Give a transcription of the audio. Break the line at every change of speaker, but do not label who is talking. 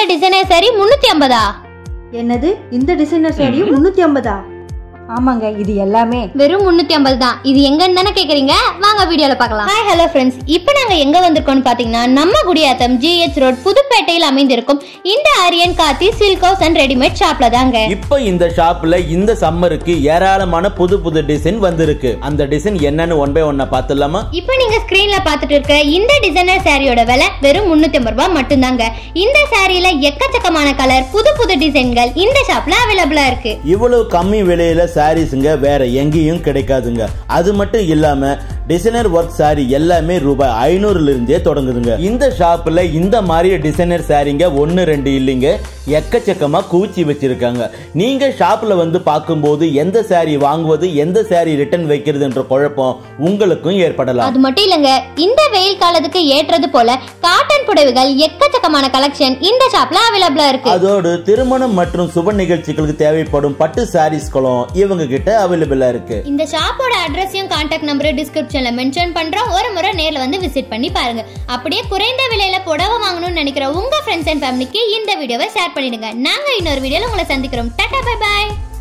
designer saree முன்னூத்தி ஐம்பதா
என்னது இந்த டிசைனர் சாரியும் முன்னூத்தி ஐம்பதா
ஆமாங்க இது எல்லாமே
வெறும் முன்னூத்தி ஐம்பது தான் இது எங்கன்னு தானே கேக்குறீங்க வாங்க வீடியோல பார்க்கலாம் ஹாய் ஹலோ ஃப்ரெண்ட்ஸ் இப்போ நாங்க எங்க வந்திருக்கோம்னு பாத்தீங்கன்னா நம்ம குடியாத்தம் ஜிஹெச் ரோட் புதுப்பேட்டையில் அமைந்திருக்கும் இந்த ஆரியன் காத்தி சில்க் ஹவுஸ் அண்ட் ரெடிமேட் ஷாப்ல தாங்க
இப்போ இந்த ஷாப்ல இந்த சம்மருக்கு ஏராளமான புது புது டிசைன் வந்திருக்கு அந்த டிசைன் என்னன்னு ஒன் பை ஒன்ன பார்த்துடலாமா
இப்போ நீங்க ஸ்கிரீன்ல பார்த்துட்டு இருக்க இந்த டிசைனர் சாரியோட விலை வெறும் முன்னூத்தி ஐம்பது ரூபாய் மட்டும்தாங்க இந்த சாரியில எக்கச்சக்கமான கலர் புது புது டிசைன்கள் இந்த ஷாப்ல அவைலபிளா இருக்கு
இவ்வளவு கம்மி விலையில சாரீஸுங்க வேற எங்கேயும் கிடைக்காதுங்க அது மட்டும் இல்லாம டிசைனர் ஒர்க் சாரி எல்லாமே ரூபாய் ஐநூறுல இருந்தே தொடங்குதுங்க இந்த ஷாப்ல இந்த மாதிரி டிசைனர் சாரீங்க ஒன்னு ரெண்டு இல்லைங்க எக்கச்சக்கமா குவிச்சு வச்சிருக்காங்க நீங்க ஷாப்ல வந்து பார்க்கும்போது எந்த சாரி வாங்குவது எந்த சாரி ரிட்டர்ன் வைக்கிறதுன்ற குழப்பம் உங்களுக்கும் ஏற்படலாம்
அது மட்டும் இல்லங்க இந்த வெயில் காலத்துக்கு ஏற்றது போல காட்டன் புடவைகள் எக்கச்சக்கமான கலெக்ஷன் இந்த ஷாப்ல அவைலபிளா இருக்கு
அதோடு திருமணம் மற்றும் சுப நிகழ்ச்சிகளுக்கு தேவைப்படும் பட்டு சாரீஸ்களும் இவங்க கிட்ட அவைலபிளா இருக்கு
இந்த ஷாப்போட அட்ரஸையும் கான்டாக்ட் நம்பரும் டிஸ்கிரிப்ஷன்ல மென்ஷன் பண்றோம் ஒரு முறை நேர்ல வந்து விசிட் பண்ணி பாருங்க அப்படியே குறைந்த விலையில புடவை வாங்கணும்னு நினைக்கிற உங்க ஃப்ரெண்ட்ஸ் அண்ட் ஃபேமிலிக்கு இந்த வீடியோவை ஷேர் பண்ணிடுங்க நாங்க இன்னொரு வீடியோல உங்களை சந்திக்கிறோம் டாடா பை பாய்